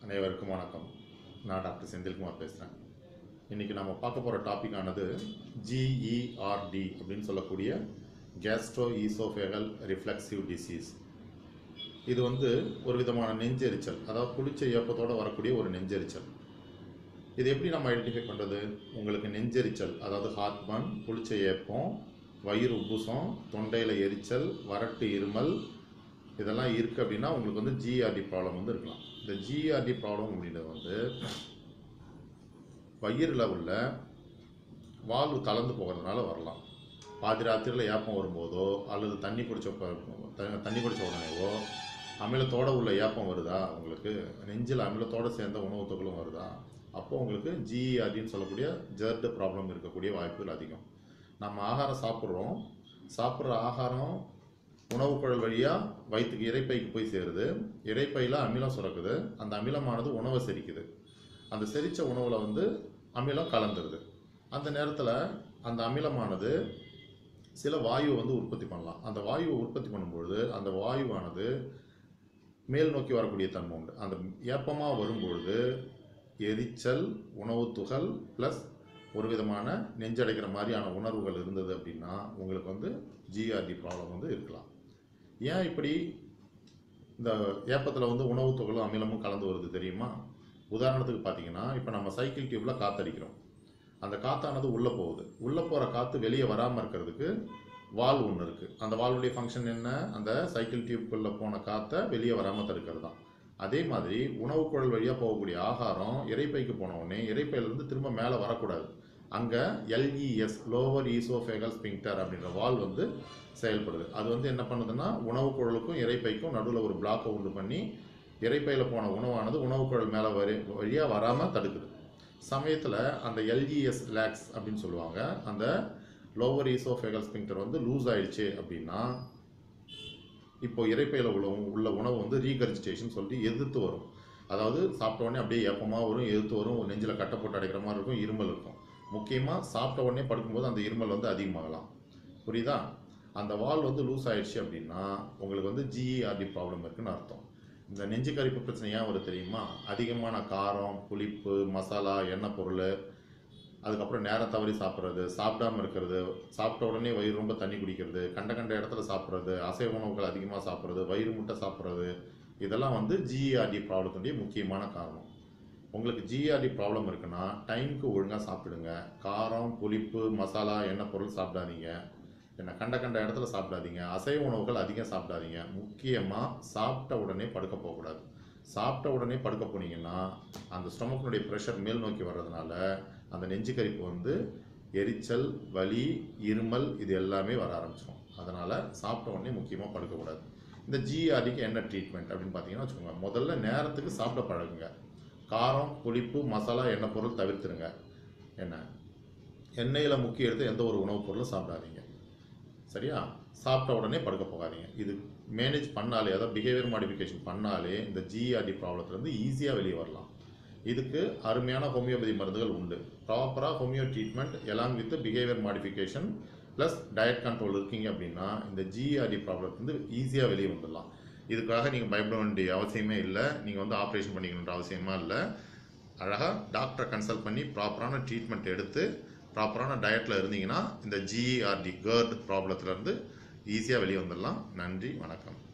அனைவருக்கும் வணக்கம் நான் டாக்டர் செந்தில்குமார் பேசுகிறேன் இன்றைக்கி நம்ம பார்க்க போகிற டாபிக் ஆனது ஜிஇஆர்டி அப்படின்னு சொல்லக்கூடிய கேஸ்ட்ரோ ஈசோஃபேகல் ரிஃப்ளெக்சிவ் டிசீஸ் இது வந்து ஒரு விதமான நெஞ்செரிச்சல் அதாவது குளிச்ச ஏப்பத்தோடு வரக்கூடிய ஒரு நெஞ்செரிச்சல் இது எப்படி நம்ம ஐடென்டிஃபை பண்ணுறது உங்களுக்கு நெஞ்செரிச்சல் அதாவது ஹார்ட்பர்ன் புளிச்ச ஏப்பம் வயிறு உப்புசம் தொண்டையில் எரிச்சல் வறட்டு இருமல் இதெல்லாம் இருக்குது அப்படின்னா உங்களுக்கு வந்து ஜிஆர்டி ப்ராப்ளம் வந்து இருக்கலாம் இந்த ஜிஆர்டி ப்ராப்ளம் அப்படின்றது வந்து வயிறில் உள்ள வால்வு கலந்து போகிறதுனால வரலாம் பாதி ராத்திரியில் ஏப்பம் வரும்போதோ அல்லது தண்ணி குடிச்ச ப- த- தண்ணி குடிச்ச உடனேவோ அமிலத்தோட உள்ள ஏப்பம் வருதா உங்களுக்கு நெஞ்சில் அமிலத்தோட சேர்ந்த உணவுத் துகளும் வருதா அப்போ உங்களுக்கு ஜிஇஆர்டின்னு சொல்லக்கூடிய ஜெர்டு ப்ராப்ளம் இருக்கக்கூடிய வாய்ப்புகள் அதிகம் நம்ம ஆகாரம் சாப்பிட்றோம் சாப்பிட்ற ஆகாரம் உணவு குழல் வழியாக வயிற்றுக்கு இரைப்பைக்கு போய் சேருது இரைப்பையில் அமிலம் சுரக்குது அந்த அமிலமானது உணவை செரிக்குது அந்த செரித்த உணவில் வந்து அமிலம் கலந்துருது அந்த நேரத்தில் அந்த அமிலமானது சில வாயுவை வந்து உற்பத்தி பண்ணலாம் அந்த வாயுவை உற்பத்தி பண்ணும்பொழுது அந்த வாயுவானது மேல் நோக்கி வரக்கூடிய தன்மை உண்டு அந்த ஏப்பமாக வரும்பொழுது எரிச்சல் உணவு துகள் ப்ளஸ் ஒரு விதமான நெஞ்சடைக்கிற மாதிரியான உணர்வுகள் இருந்தது அப்படின்னா உங்களுக்கு வந்து ஜிஆர்டி ப்ராப்ளம் வந்து இருக்கலாம் ஏன் இப்படி இந்த ஏப்பத்தில் வந்து உணவு துகளும் அமிலமும் கலந்து வருது தெரியுமா உதாரணத்துக்கு பார்த்தீங்கன்னா இப்போ நம்ம சைக்கிள் டியூப்பில் காத்தடிக்கிறோம் அந்த காத்தானது உள்ளே போகுது உள்ளே போகிற காற்று வெளியே வராமல் இருக்கிறதுக்கு வால்வ் ஒன்று இருக்குது அந்த வால்வுடைய ஃபங்க்ஷன் என்ன அந்த சைக்கிள் டியூப்குள்ளே போன காற்றை வெளியே வராமல் தடுக்கிறது தான் அதே மாதிரி உணவு குழல் வழியாக போகக்கூடிய ஆகாரம் இரைப்பைக்கு போன உடனே இரைப்பையிலேருந்து திரும்ப மேலே வரக்கூடாது அங்கே எல்இஎஸ் லோவர் ஈசோஃபேகல் ஸ்பிங்டர் அப்படின்ற வால் வந்து செயல்படுது அது வந்து என்ன பண்ணுதுன்னா உணவு குழலுக்கும் இரைப்பைக்கும் நடுவில் ஒரு பிளாக்கை உண்டு பண்ணி இரைப்பையில் போன உணவானது உணவு குழல் மேலே வரி வழியாக வராமல் தடுக்குது சமயத்தில் அந்த எல்இஎஸ் லேக்ஸ் அப்படின்னு சொல்லுவாங்க அந்த லோவர் ஈசோஃபேகல் ஸ்பிங்டர் வந்து லூஸ் ஆயிடுச்சு அப்படின்னா இப்போ இரைப்பையில் உள்ள உள்ள உணவு வந்து ரீகர்ஜிடேஷன் சொல்லி எதிர்த்து வரும் அதாவது சாப்பிட்ட உடனே அப்படியே ஏப்பமாக வரும் எதிர்த்து வரும் நெஞ்சில் கட்டை போட்டு அடைக்கிற மாதிரி இருக்கும் இருமல் இருக்கும் முக்கியமாக சாப்பிட்ட உடனே படுக்கும்போது அந்த இருமல் வந்து அதிகமாகலாம் புரியுதா அந்த வால் வந்து லூஸ் ஆயிடுச்சு அப்படின்னா உங்களுக்கு வந்து ஜிஇஆர்டி ப்ராப்ளம் இருக்குன்னு அர்த்தம் இந்த நெஞ்சு கரிப்பு பிரச்சனை ஏன் வருது தெரியுமா அதிகமான காரம் புளிப்பு மசாலா எண்ணெய் பொருள் அதுக்கப்புறம் நேரம் தவறி சாப்பிட்றது சாப்பிடாம இருக்கிறது சாப்பிட்ட உடனே வயிறு ரொம்ப தண்ணி குடிக்கிறது கண்ட கண்ட இடத்துல சாப்பிட்றது அசைவ உணவுகள் அதிகமாக சாப்பிட்றது வயிறு முட்டை சாப்பிட்றது இதெல்லாம் வந்து ஜிஆர்டி ப்ராப்ளத்துடைய முக்கியமான காரணம் உங்களுக்கு ஜிஆர்டி ப்ராப்ளம் இருக்குன்னா டைமுக்கு ஒழுங்காக சாப்பிடுங்க காரம் புளிப்பு மசாலா எண்ணெய் பொருள் சாப்பிடாதீங்க என்ன கண்ட கண்ட இடத்துல சாப்பிடாதீங்க அசைவ உணவுகள் அதிகம் சாப்பிடாதீங்க முக்கியமாக சாப்பிட்ட உடனே படுக்க போகக்கூடாது சாப்பிட்ட உடனே படுக்க போனீங்கன்னா அந்த ஸ்டொமக்கினுடைய ப்ரெஷர் மேல் நோக்கி வர்றதுனால அந்த நெஞ்சு கரிப்பு வந்து எரிச்சல் வலி இருமல் இது எல்லாமே வர ஆரம்பிச்சிடும் அதனால் சாப்பிட்ட உடனே முக்கியமாக படுக்கக்கூடாது இந்த ஜிஆர்டிக்கு என்ன ட்ரீட்மெண்ட் அப்படின்னு பார்த்தீங்கன்னா வச்சுக்கோங்க முதல்ல நேரத்துக்கு சாப்பிட பழகுங்க காரம் புளிப்பு மசாலா எண்ணெய் பொருள் தவிர்த்துருங்க என்ன எண்ணெயில் முக்கிய எடுத்து எந்த ஒரு உணவுப் பொருளும் சாப்பிடாதீங்க சரியா சாப்பிட்ட உடனே படுக்க போகாதீங்க இது மேனேஜ் பண்ணாலே அதாவது பிஹேவியர் மாடிஃபிகேஷன் பண்ணாலே இந்த ஜிஆர்டி ப்ராப்ளத்துலேருந்து ஈஸியாக வெளியே வரலாம் இதுக்கு அருமையான ஹோமியோபதி மருந்துகள் உண்டு ப்ராப்பராக homeo treatment along with behaviour modification plus diet control இருக்கீங்க அப்படின்னா இந்த ஜிஆர்டி ப்ராப்ளத்துலேருந்து ஈஸியாக வெளியே வந்துடலாம் இதுக்காக நீங்கள் பயப்பட வேண்டிய அவசியமே இல்லை நீங்கள் வந்து ஆப்ரேஷன் பண்ணிக்கணுன்ற அவசியமா இல்லை அழகாக டாக்டரை கன்சல்ட் பண்ணி ப்ராப்பரான ட்ரீட்மெண்ட் எடுத்து ப்ராப்பரான டயட்டில் இருந்தீங்கன்னா இந்த ஜிஆர்டி கேர்ட் ப்ராப்ளத்துலேருந்து ஈஸியாக வெளியே வந்துடலாம் நன்றி வணக்கம்